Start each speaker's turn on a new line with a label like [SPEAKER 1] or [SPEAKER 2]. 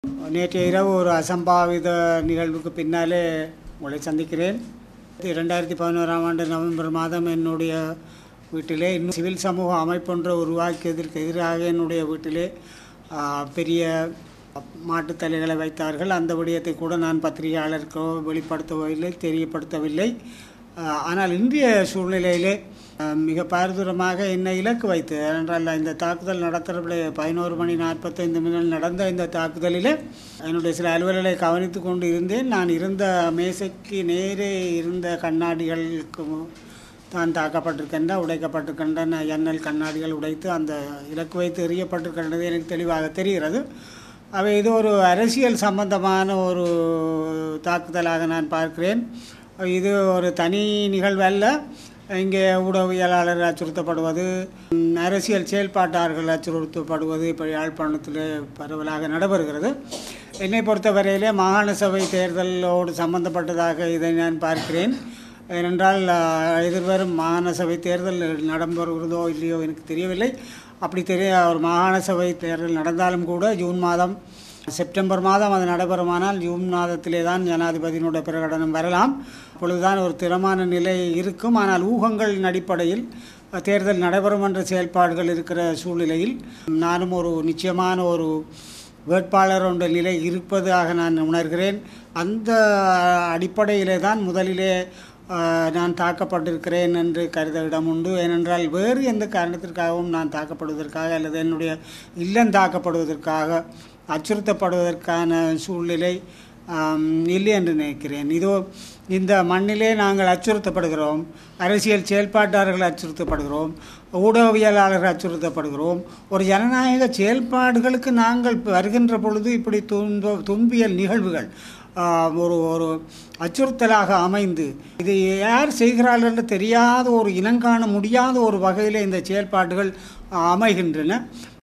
[SPEAKER 1] நேற்றைய இரவு ஒரு அசம்பாவித நிகழ்வுக்கு பின்னாலே உங்களை சந்திக்கிறேன் இரண்டாயிரத்தி பதினோராம் ஆண்டு நவம்பர் மாதம் என்னுடைய வீட்டிலே இன்னும் சிவில் சமூக அமைப்பொன்றை உருவாக்கியதற்கு எதிராக என்னுடைய வீட்டிலே ஆ, பெரிய மாட்டுத் தலைகளை வைத்தார்கள் அந்த விடயத்தை கூட நான் பத்திரிகையாளருக்கோ வெளிப்படுத்தவில்லை தெரியப்படுத்தவில்லை ஆ, ஆனால் இன்றைய சூழ்நிலையிலே ஆ, மிக பாரதூரமாக என்னை இலக்கு வைத்து ஏனென்றால் இந்த தாக்குதல் நடத்துகிற பதினோரு மணி நாற்பத்தைந்து மினிட் நடந்த இந்த தாக்குதலில் என்னுடைய சில அலுவல்களை கவனித்து கொண்டு இருந்தேன் நான் இருந்த மேசைக்கு நேரே இருந்த கண்ணாடிகளுக்கு தான் தாக்கப்பட்டிருக்கின்ற உடைக்கப்பட்டிருக்கின்றன எண்ணல் கண்ணாடிகள் உடைத்து அந்த இலக்கு வைத்து எறியப்பட்டிருக்கின்றது எனக்கு தெளிவாக தெரிகிறது அவை இது ஒரு அரசியல் சம்பந்தமான ஒரு தாக்குதலாக நான் பார்க்கிறேன் இது ஒரு தனி நிகழ்வு அல்ல இங்கே ஊடகவியலாளர் அச்சுறுத்தப்படுவது ம், அரசியல் செயல்பாட்டாளர்கள் அச்சுறுத்தப்படுவது இப்போ யாழ்ப்பாணத்தில் பரவலாக நடைபெறுகிறது என்னை பொறுத்தவரையிலே மாகாண சபை தேர்தலோடு சம்பந்தப்பட்டதாக இதை நான் பார்க்கிறேன் ஏனென்றால் அஹ், எதிர்வரும் மாகாண சபை தேர்தல் நடைபெறுகிறதோ இல்லையோ எனக்கு தெரியவில்லை அப்படி தெரிய ஒரு மாகாண சபை தேர்தல் நடந்தாலும் கூட ஜூன் மாதம் செப்டம்பர் மாதம் அது நடைபெறுமானால் ஜூன் மாதத்திலே தான் ஜனாதிபதியினுடைய பிரகடனம் வரலாம் அப்பொழுதுதான் ஒரு திறமான நிலை இருக்கும் ஆனால் ஊகங்களின் அடிப்படையில் தேர்தல் நடைபெறும் என்ற செயல்பாடுகள் இருக்கிற சூழ்நிலையில் நானும் ஒரு நிச்சயமான ஒரு வேட்பாளர் என்ற நிலை இருப்பதாக நான் உணர்கிறேன் அந்த அடிப்படையிலே தான் முதலிலே ஆஹ், நான் தாக்கப்பட்டிருக்கிறேன் என்று கருத இடம் உண்டு ஏனென்றால் வேறு எந்த காரணத்திற்காகவும் நான் தாக்கப்படுவதற்காக அல்லது என்னுடைய இல்லம் தாக்கப்படுவதற்காக அச்சுறுத்தப்படுவதற்கான சூழ்நிலை ஆம், இல்லை என்று நினைக்கிறேன் இதோ இந்த மண்ணிலே நாங்கள் அச்சுறுத்தப்படுகிறோம் அரசியல் செயல்பாட்டாளர்கள் அச்சுறுத்தப்படுகிறோம் ஊடகவியலாளர்கள் அச்சுறுத்தப்படுகிறோம் ஒரு ஜனநாயக செயல்பாடுகளுக்கு நாங்கள் வருகின்ற பொழுது இப்படி துன்ப துன்பியல் நிகழ்வுகள் ஆ, ஒரு ஒரு அச்சுறுத்தலாக அமைந்து இது யார் செய்கிறார்கள் என்று தெரியாத ஒரு இனங்காண முடியாத ஒரு வகையில் இந்த செயல்பாடுகள் ஆ, அமைகின்றன